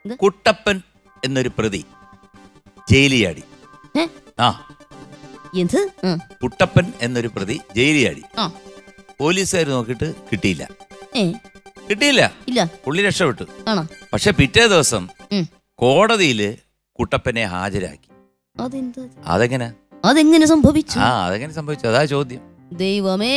എന്ത്? കുട്ടപ്പൻ എന്നൊരു പ്രതി ജയിലിയാടി ഏ? ആ എന്ത് ആ, കുട്ടപ്പൻ എന്നൊരു പ്രതി ജയിലിയാടി ആ പോലീസുകാർ നോക്കിയിട്ട് കിട്ടിയില്ല ഏ കിട്ടിയില്ല ഇല്ല പുള്ളി രക്ഷപ്പെട്ടു ആണോ പക്ഷെ പിറ്റേ ദിവസം ഉം. കോടതിയില് കുട്ടപ്പനെ ഹാജരാക്കി അതെന്താ അതെങ്ങനെ അതെങ്ങനെ സംഭവിച്ചു ആ അതെങ്ങനെ സംഭവിച്ചു അതാ ചോദ്യം ദൈവമേ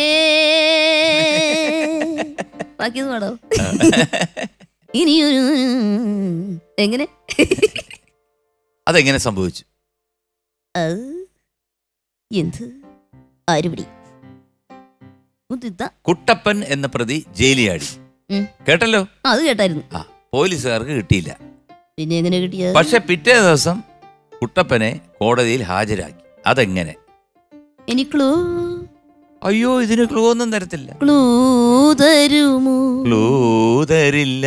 ബാക്കിയത് പാടോ ഇനിയൊരു എങ്ങനെ അതെങ്ങനെ സംഭവിച്ചു അത് എന്ത് ആരുപിടി മുത്തിത്ത കുട്ടപ്പൻ എന്ന പ്രതി ജയിലിയാടി ഉം. കേട്ടല്ലോ ആ അത് കേട്ടായിരുന്നു ആ പോലീസുകാർക്ക് കിട്ടിയില്ല പിന്നെ എങ്ങനെ കിട്ടിയത് പക്ഷെ പിറ്റേ ദിവസം കുട്ടപ്പനെ കോടതിയിൽ ഹാജരാക്കി അതെങ്ങനെ ഇനി ക്ലൂ അയ്യോ ഇതിന് ക്ലൂ ഒന്നും തരത്തില്ല ക്ലൂ തരുമോ ക്ലൂ തരില്ല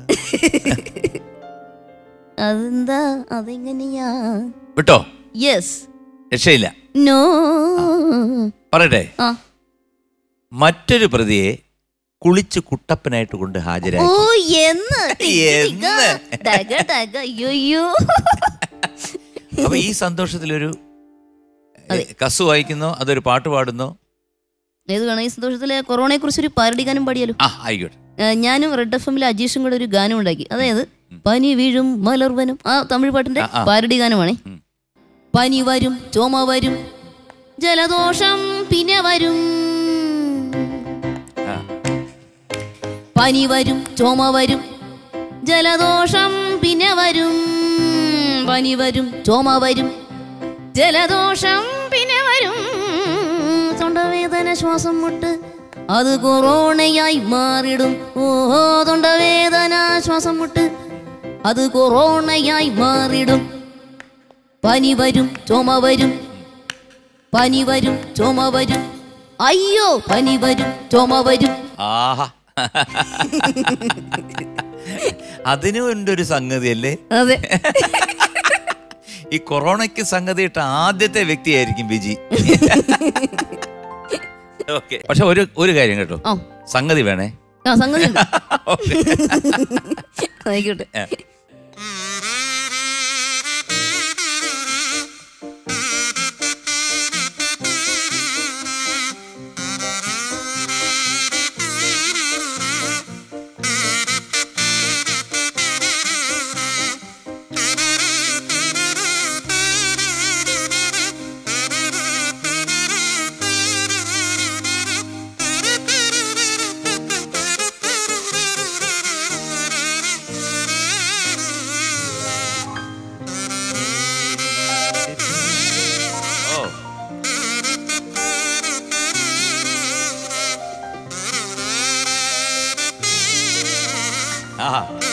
അതെന്താ അതെങ്ങനെയാ വിട്ടോ യെസ് രക്ഷയില്ല നോ പറയട്ടെ ആ മറ്റൊരു പ്രതിയെ കുളിച്ച് കുട്ടപ്പനായിട്ട് കൊണ്ട് ഓ ഹാജരാക്കി എന്ന് എന്ന്? ടക ടക അയ്യോ അപ്പൊ ഈ സന്തോഷത്തിലൊരു ഏ, അതെ. കസു വായിക്കുന്നോ അതൊരു പാട്ട് പാടുന്നോ ഏത് വേണം ഈ സന്തോഷത്തിലെ കൊറോണയെ കുറിച്ച് ഒരു പാരടി ഗാനം പാടിയാലോ ആ ആയിക്കോട്ടെ ഏ, ഞാനും റെഡ് എഫ് എമ്മിലെ അജീഷും കൂടെ ഒരു ഗാനം ഉണ്ടാക്കി അതായത് പനി വീഴും മലർവനം ആ തമിഴ് പാട്ടിന്റെ ആ, ആ. പാരടി ഗാനമാണേ ഉം. പനി വരും ചോമ വരും ജലദോഷം പിന്നെ വരും ആ. പനി വരും ചോമ വരും ജലദോഷം പിന്നെ വരും പനി വരും ചോമ വരും ജലദോഷം പിന്നെ വരും തൊണ്ടവേദന ശ്വാസം മുട്ട് അത് കൊറോണയായി മാറിടും ഓ തൊണ്ടവേദന ശ്വാസം മുട്ട് അത് കൊറോണയായി മാറിടും പനി വരും ചുമ വരും പനി വരും ചുമ വരും അയ്യോ പനി വരും ചുമ വരും ആഹാ അതിനും ഉണ്ട് ഒരു സംഗതി അല്ലേ അതെ ഈ കൊറോണയ്ക്ക് സംഗതി ഇട്ട ആദ്യത്തെ വ്യക്തിയായിരിക്കും ബിജി ഓക്കെ പക്ഷെ ഒരു ഒരു കാര്യം കേട്ടോ ആ സംഗതി വേണേ ആ സംഗതി ഉണ്ട്. ആയിക്കോട്ടെ ഏ. ഓ ആഹാ